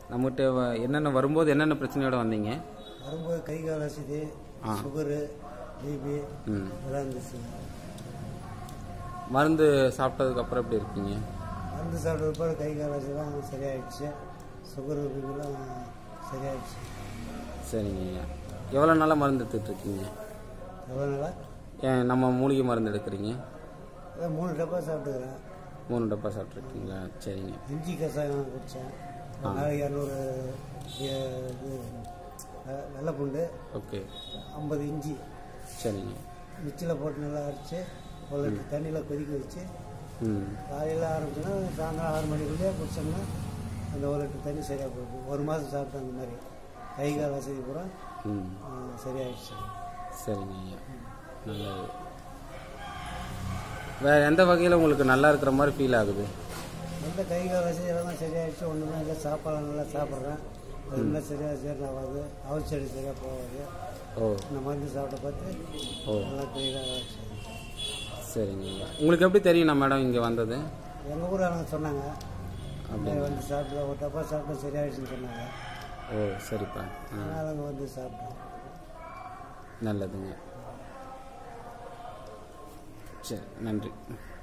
நம்மகிட்ட வ- என்னென்ன வரும்போது என்னென்ன பிரச்சனையோட வந்தீங்க வரும்போது கை கால் வசதி ஆ. சுகரு பிபி ம் இதெல்லாம் இருந்துச்சு மருந்து சாப்பிட்டதுக்கு அப்புறம் எப்படி இருக்கீங்க மருந்து சாப்பிட்ட பிறகு கை கால் வசதிலாம் சரியாயிடுச்சு சுகரு பிபிலாம் சரியாயிடுச்சு சரிங்க ஐயா எவ்வளோ நாளாக மருந்து எடுத்துட்டு இருக்கீங்க எவ்வளோ நாளா ஏன் நம்ம மூலிகை மருந்து எடுக்கிறீங்க அதான் மூணு டப்பா சாப்பிட்டுக்கிறேன் மூணு டப்பா சாப்பிட்ருக்கீங்களா சரிங்க இஞ்சி கஷாயம் குடித்தேன் ஒரு நாளைக்கு இரநூறு இது வெ- வெள்ளைப்பூண்டு ஓகே ஐம்பது இஞ்சி சரிங்க மிக்சியில் போட்டு நல்லா அரைச்சி ஒரு லிட்டர் தண்ணியில் கொதிக்க வச்சு ம் காலையில் ஆரம்பிச்சோன்னா சாயந்தரம் ஆறு மணிக்குள்ளேயே குடிச்சோம்னா அந்த ஒரு லிட்டர் தண்ணி சரியாக போகும் ஒரு மாதம் சாப்பிட்டேன் அந்த மாதிரி கை கால் வசதி பூரா ம் ஆ, சரியாயிடுச்சு சரிங்க ஐயா நல்லது வேறு எந்த வகையில் உங்களுக்கு நல்லா இருக்கிற மாதிரி ஃபீல் ஆகுது நல்ல கை கால் வசதி எல்லாம் சரியாயிடுச்சு ஒன்றுமே இல்லை சாப்பாடு நல்லா சாப்பிட்றேன் அது இன்னும் சரியாக சேரலாகாது அவல் செடி சரியாக போகாது ஓ இந்த மருந்து சாப்பிட்ட பார்த்து ஓ நல்லா கை கால் ஆச்சு சரிங்க ஐயா உங்களுக்கு எப்படி தெரியும் நம்ம மேடம் இங்கே வந்தது எங்கள் ஊராங்க சொன்னாங்க அப்படி இங்க வந்து சாப்பிட்டு ஒரு டப்பா சாப்பிட்டு சரியாயிடுச்சுன்னு சொன்னாங்க ஓ சரிப்பா ஆ அதனால் அங்கே வந்து சாப்பிட்டோம் நல்லதுங்க சரி நன்றி